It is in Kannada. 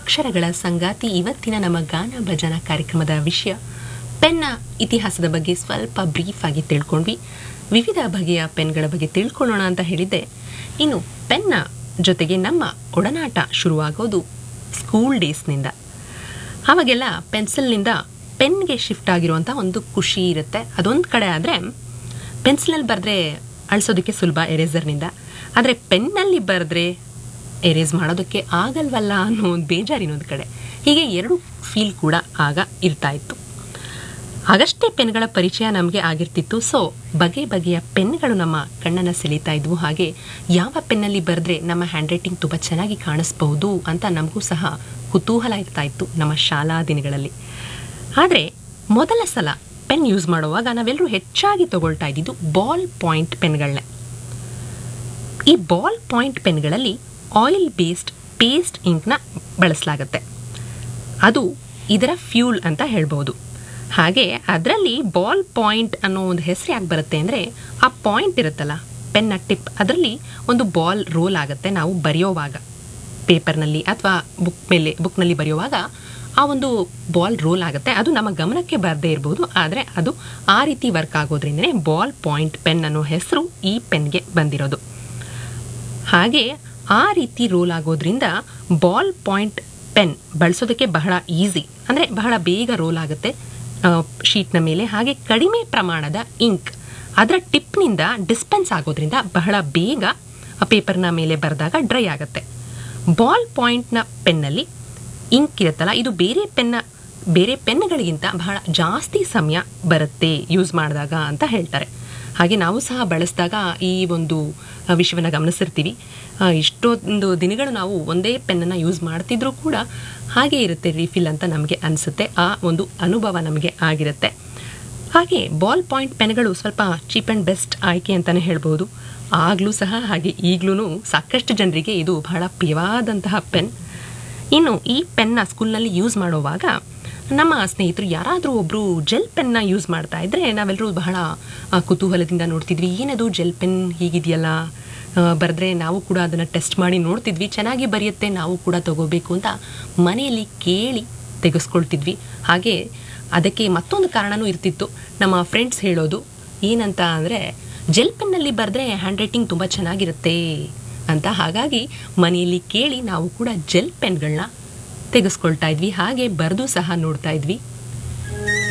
ಅಕ್ಷರಗಳ ಸಂಗಾತಿ ಇವತ್ತಿನ ನಮ್ಮ ಗಾನ ಭಜನ ಕಾರ್ಯಕ್ರಮದ ವಿಷಯ ಪೆನ್ನ ಇತಿಹಾಸದ ಬಗ್ಗೆ ಸ್ವಲ್ಪ ಬ್ರೀಫ್ ಆಗಿ ತಿಳ್ಕೊಂಡ್ವಿ ವಿವಿಧ ಬಗೆಯ ಪೆನ್ಗಳ ಬಗ್ಗೆ ತಿಳ್ಕೊಳ್ಳೋಣ ಅಂತ ಹೇಳಿದ್ದೆ ಇನ್ನು ಪೆನ್ನ ಜೊತೆಗೆ ನಮ್ಮ ಒಡನಾಟ ಶುರುವಾಗೋದು ಸ್ಕೂಲ್ ಡೇಸ್ನಿಂದ ಆವಾಗೆಲ್ಲ ಪೆನ್ಸಿಲ್ನಿಂದ ಪೆನ್ಗೆ ಶಿಫ್ಟ್ ಆಗಿರುವಂಥ ಒಂದು ಖುಷಿ ಇರುತ್ತೆ ಅದೊಂದು ಕಡೆ ಆದರೆ ಪೆನ್ಸಿಲಲ್ಲಿ ಬರೆದ್ರೆ ಅಳಿಸೋದಕ್ಕೆ ಸುಲಭ ಎರೇಸರ್ನಿಂದ ಆದರೆ ಪೆನ್ನಲ್ಲಿ ಬರೆದ್ರೆ ಎರೇಸ್ ಮಾಡೋದಕ್ಕೆ ಆಗಲ್ವಲ್ಲ ಅನ್ನೋ ಒಂದು ಬೇಜಾರಿನೊಂದು ಕಡೆ ಹೀಗೆ ಎರಡು ಫೀಲ್ ಕೂಡ ಆಗ ಇರ್ತಾ ಇತ್ತು ಆಗಷ್ಟೇ ಪೆನ್ಗಳ ಪರಿಚಯ ನಮಗೆ ಆಗಿರ್ತಿತ್ತು ಸೊ ಬಗೆ ಬಗೆಯ ಪೆನ್ಗಳು ನಮ್ಮ ಕಣ್ಣನ್ನು ಸೆಳೀತಾ ಇದ್ವು ಹಾಗೆ ಯಾವ ಪೆನ್ನಲ್ಲಿ ಬರೆದ್ರೆ ನಮ್ಮ ಹ್ಯಾಂಡ್ ರೈಟಿಂಗ್ ತುಂಬ ಚೆನ್ನಾಗಿ ಕಾಣಿಸ್ಬಹುದು ಅಂತ ನಮಗೂ ಸಹ ಕುತೂಹಲ ಇರ್ತಾ ಇತ್ತು ನಮ್ಮ ಶಾಲಾ ದಿನಗಳಲ್ಲಿ ಆದರೆ ಮೊದಲ ಸಲ ಪೆನ್ ಯೂಸ್ ಮಾಡುವಾಗ ನಾವೆಲ್ಲರೂ ಹೆಚ್ಚಾಗಿ ತಗೊಳ್ತಾ ಇದ್ದಿದ್ದು ಬಾಲ್ ಪಾಯಿಂಟ್ ಪೆನ್ಗಳನ್ನೇ ಈ ಬಾಲ್ ಪಾಯಿಂಟ್ ಪೆನ್ಗಳಲ್ಲಿ ಆಯಿಲ್ ಬೇಸ್ಡ್ ಪೇಸ್ಟ್ ಇಂಕ್ನ ಬಳಸಲಾಗುತ್ತೆ ಅದು ಇದರ ಫ್ಯೂಲ್ ಅಂತ ಹೇಳ್ಬೋದು ಹಾಗೆ ಅದರಲ್ಲಿ ಬಾಲ್ ಪಾಯಿಂಟ್ ಅನ್ನೋ ಒಂದು ಹೆಸರು ಯಾಕೆ ಬರುತ್ತೆ ಅಂದರೆ ಆ ಪಾಯಿಂಟ್ ಇರುತ್ತಲ್ಲ ಪೆನ್ನ ಟಿಪ್ ಅದರಲ್ಲಿ ಒಂದು ಬಾಲ್ ರೋಲ್ ಆಗುತ್ತೆ ನಾವು ಬರೆಯೋವಾಗ ಪೇಪರ್ನಲ್ಲಿ ಅಥವಾ ಬುಕ್ ಮೇಲೆ ಬುಕ್ನಲ್ಲಿ ಬರೆಯುವಾಗ ಆ ಒಂದು ಬಾಲ್ ರೋಲ್ ಆಗುತ್ತೆ ಅದು ನಮ್ಮ ಗಮನಕ್ಕೆ ಬರದೇ ಇರ್ಬೋದು ಆದರೆ ಅದು ಆ ರೀತಿ ವರ್ಕ್ ಆಗೋದ್ರಿಂದನೇ ಬಾಲ್ ಪಾಯಿಂಟ್ ಪೆನ್ ಅನ್ನೋ ಹೆಸರು ಈ ಪೆನ್ಗೆ ಬಂದಿರೋದು ಹಾಗೆ ಆ ರೀತಿ ರೋಲ್ ಆಗೋದ್ರಿಂದ ಬಾಲ್ ಪಾಯಿಂಟ್ ಪೆನ್ ಬಳಸೋದಕ್ಕೆ ಬಹಳ ಈಸಿ ಅಂದರೆ ಬಹಳ ಬೇಗ ರೋಲ್ ಆಗುತ್ತೆ ಶೀಟ್ನ ಮೇಲೆ ಹಾಗೆ ಕಡಿಮೆ ಪ್ರಮಾಣದ ಇಂಕ್ ಅದರ ಟಿಪ್ನಿಂದ ಡಿಸ್ಪೆನ್ಸ್ ಆಗೋದ್ರಿಂದ ಬಹಳ ಬೇಗ ಆ ಪೇಪರ್ನ ಮೇಲೆ ಬರೆದಾಗ ಡ್ರೈ ಆಗುತ್ತೆ ಬಾಲ್ ಪಾಯಿಂಟ್ನ ಪೆನ್ನಲ್ಲಿ ಇಂಕ್ ಇರುತ್ತಲ್ಲ ಇದು ಬೇರೆ ಪೆನ್ನ ಬೇರೆ ಪೆನ್ಗಳಿಗಿಂತ ಬಹಳ ಜಾಸ್ತಿ ಸಮಯ ಬರುತ್ತೆ ಯೂಸ್ ಮಾಡಿದಾಗ ಅಂತ ಹೇಳ್ತಾರೆ ಹಾಗೆ ನಾವು ಸಹ ಬಳಸಿದಾಗ ಈ ಒಂದು ವಿಷಯವನ್ನು ಗಮನಿಸಿರ್ತೀವಿ ಆ, ಇಷ್ಟೊಂದು ದಿನಗಳು ನಾವು ಒಂದೇ ಪೆನ್ನನ್ನು ಯೂಸ್ ಮಾಡ್ತಿದ್ರೂ ಕೂಡ ಹಾಗೆ ಇರುತ್ತೆ ರೀಫಿಲ್ ಅಂತ ನಮಗೆ ಅನಿಸುತ್ತೆ ಆ ಒಂದು ಅನುಭವ ನಮಗೆ ಆಗಿರುತ್ತೆ ಹಾಗೆ ಬಾಲ್ ಪಾಯಿಂಟ್ ಪೆನ್ಗಳು ಸ್ವಲ್ಪ ಚೀಪ್ ಆ್ಯಂಡ್ ಬೆಸ್ಟ್ ಆಯ್ಕೆ ಅಂತಲೇ ಹೇಳ್ಬೋದು ಆಗಲೂ ಸಹ ಹಾಗೆ ಈಗಲೂ ಸಾಕಷ್ಟು ಜನರಿಗೆ ಇದು ಬಹಳ ಪ್ರಿಯವಾದಂತಹ ಪೆನ್ ಇನ್ನು ಈ ಪೆನ್ನ ಸ್ಕೂಲ್ನಲ್ಲಿ ಯೂಸ್ ಮಾಡುವಾಗ ನಮ್ಮ ಸ್ನೇಹಿತರು ಯಾರಾದರೂ ಒಬ್ಬರು ಜೆಲ್ ಪೆನ್ನ ಯೂಸ್ ಮಾಡ್ತಾ ಇದ್ದರೆ ನಾವೆಲ್ಲರೂ ಬಹಳ ಆ, ಕುತೂಹಲದಿಂದ ನೋಡ್ತಿದ್ವಿ ಏನದು ಜೆಲ್ ಪೆನ್ ಹೀಗಿದೆಯಲ್ಲ ಬರೆದ್ರೆ ನಾವು ಕೂಡ ಅದನ್ನು ಟೆಸ್ಟ್ ಮಾಡಿ ನೋಡ್ತಿದ್ವಿ ಚೆನ್ನಾಗಿ ಬರೆಯುತ್ತೆ ನಾವು ಕೂಡ ತಗೋಬೇಕು ಅಂತ ಮನೆಯಲ್ಲಿ ಕೇಳಿ ತೆಗೆಸ್ಕೊಳ್ತಿದ್ವಿ ಹಾಗೆ ಅದಕ್ಕೆ ಮತ್ತೊಂದು ಕಾರಣನೂ ಇರ್ತಿತ್ತು ನಮ್ಮ ಫ್ರೆಂಡ್ಸ್ ಹೇಳೋದು ಏನಂತ ಅಂದರೆ ಜೆಲ್ ಪೆನ್ನಲ್ಲಿ ಬರೆದ್ರೆ ಹ್ಯಾಂಡ್ ರೈಟಿಂಗ್ ತುಂಬ ಚೆನ್ನಾಗಿರುತ್ತೆ ಅಂತ ಹಾಗಾಗಿ ಮನೆಯಲ್ಲಿ ಕೇಳಿ ನಾವು ಕೂಡ ಜೆಲ್ ಪೆನ್ಗಳನ್ನ ತೆಗೆಸ್ಕೊಳ್ತಾ ಇದ್ವಿ ಹಾಗೆ ಬರೆದು ಸಹ ನೋಡ್ತಾ ಇದ್ವಿ